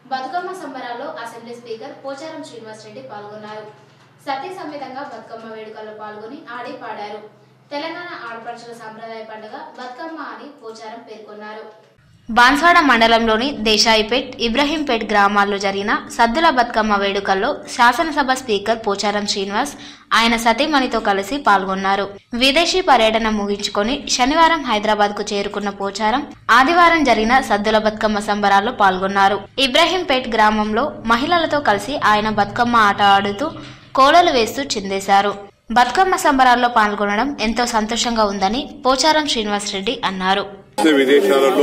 బతుకమ్మ సంబరాల్లో assembly speaker Pocharam Srinivas Reddy పాల్గొన్నారు సతీ సమేతంగా బతుకమ్మ వేడుకల్లో పాల్గొని ఆడి పాడారు తెలంగాణ ఆడపడుచుల సాంప్రదాయ పండుగ బతుకమ్మ అని పోచారం పేర్కొన్నారు బాన్స్వాడ మండలంలోని దేశాయిపేట్ ఇబ్రహీంపేట్ గ్రామాల్లో జరిగిన సద్దుల బతుకమ్మ వేడుకల్లో శాసనసభ స్పీకర్ పోచారం శ్రీనివాస్ ఆయన సతీమణితో కలిసి పాల్గొన్నారు విదేశీ పర్యటన ముగించుకొని శనివారం హైదరాబాద్ కు చేరుకున్న పోచారం ఆదివారం జరిగిన సద్దుల బతుకమ్మ సంబరాల్లో పాల్గొన్నారు ఇబ్రహీంపేట్ గ్రామంలో మహిళలతో కలిసి ఆయన బతుకమ్మ ఆట ఆడుతూ కోడలు వేస్తూ చిందేశారు బతుకమ్మ సంబరాల్లో పాల్గొనడం ఎంతో సంతోషంగా ఉందని పోచారం శ్రీనివాస్ రెడ్డి అన్నారు దేశ విదేశాలలో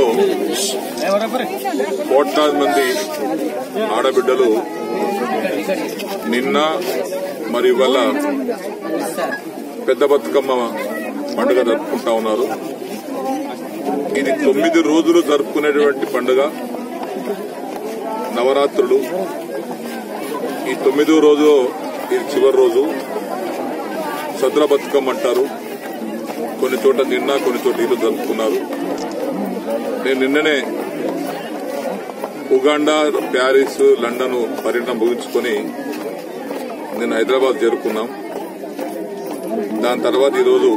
కోట్లాది మంది ఆడబిడ్డలు నిన్న మరి ఇవాళ పెద్ద బతుకమ్మ పండుగ జరుపుకుంటా ఉన్నారు ఇది తొమ్మిది రోజులు జరుపుకునేటువంటి పండుగ నవరాత్రులు ఈ తొమ్మిదో రోజు ఇది చివరి రోజు సద్ర బతుకమ్మ అంటారు కొన్ని చోట్ల నిన్న కొన్ని చోట్ల ఈరోజు జరుపుకున్నారు నేను నిన్ననే ఉగాండా ప్యారిస్ లండన్ పర్యటన ముగించుకొని నేను హైదరాబాద్ చేరుకున్నాం దాని తర్వాత ఈరోజు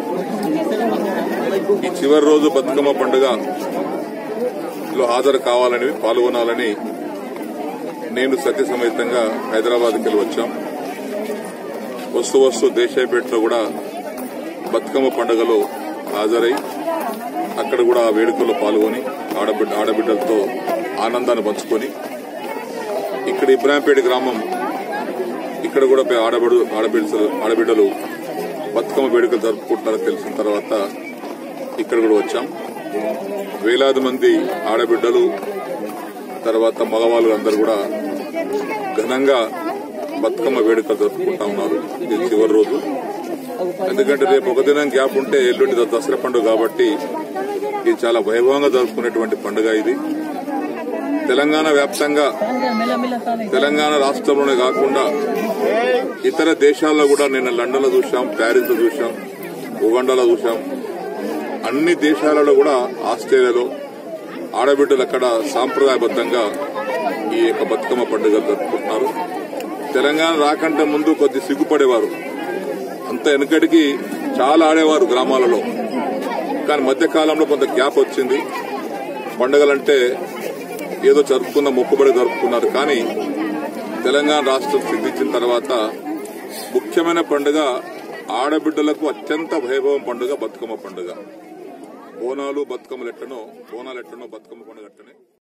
ఈ చివరి రోజు బతుకమ్మ పండుగలో హాజరు కావాలని పాల్గొనాలని నేను సత్య సమేతంగా హైదరాబాద్కి వెళ్ళి వచ్చాం వస్తూ వస్తూ దేశాయపేటలో కూడా బతుకమ్మ పండుగలో హాజరై అక్కడ కూడా ఆ వేడుకల్లో పాల్గొని ఆడబిడ్డ ఆడబిడ్డలతో ఆనందాన్ని పంచుకొని ఇక్కడ ఇబ్రాహింపేట గ్రామం ఇక్కడ కూడా పే- ఆడబిడు ఆడబిడ్డలు ఆడబిడ్డలు బతుకమ్మ వేడుకలు జరుపుకుంటున్నారని తెలిసిన తర్వాత ఇక్కడ కూడా వచ్చాం వేలాది మంది ఆడబిడ్డలు తర్వాత మగవాళ్ళు అందరూ కూడా ఘనంగా బతుకమ్మ వేడుకలు జరుపుకుంటా ఉన్నారు ఇది చివరి రోజు ఎందుకంటే రేపు ఒక దినం గ్యాప్ ఉంటే ఎల్లుండి ద- దసరా పండుగ కాబట్టి ఇది చాలా వైభవంగా జరుపుకునేటువంటి పండుగ ఇది తెలంగాణ వ్యాప్తంగా తెలంగాణ రాష్ట్రంలోనే కాకుండా ఇతర దేశాల్లో కూడా నిన్న లండన్ లో చూసాం ప్యారిస్ లో చూసాం ఉగండాలో చూసాం అన్ని దేశాలలో కూడా ఆస్ట్రేలియాలో ఆడబిడ్డలు అక్కడ సాంప్రదాయబద్దంగా ఈ యొక్క బతుకమ్మ పండుగ జరుపుకుంటున్నారు తెలంగాణ రాకంటే ముందు కొద్ది సిగ్గుపడేవారు అంత వెనకటికి చాలా ఆడేవారు గ్రామాలలో కానీ మధ్యకాలంలో కొంత గ్యాప్ వచ్చింది పండుగలంటే ఏదో జరుపుకున్న మొక్కుబడి జరుపుకున్నారు కానీ తెలంగాణ రాష్ట్రం సిద్ధించిన తర్వాత ముఖ్యమైన పండుగ ఆడబిడ్డలకు అత్యంత వైభవం పండుగ బతుకమ్మ పండుగ బోనాలు బతుకమ్మలు ఎట్టనో బోనాలు ఎట్టనో బతుకమ్మ పండుగ ఎట్టనే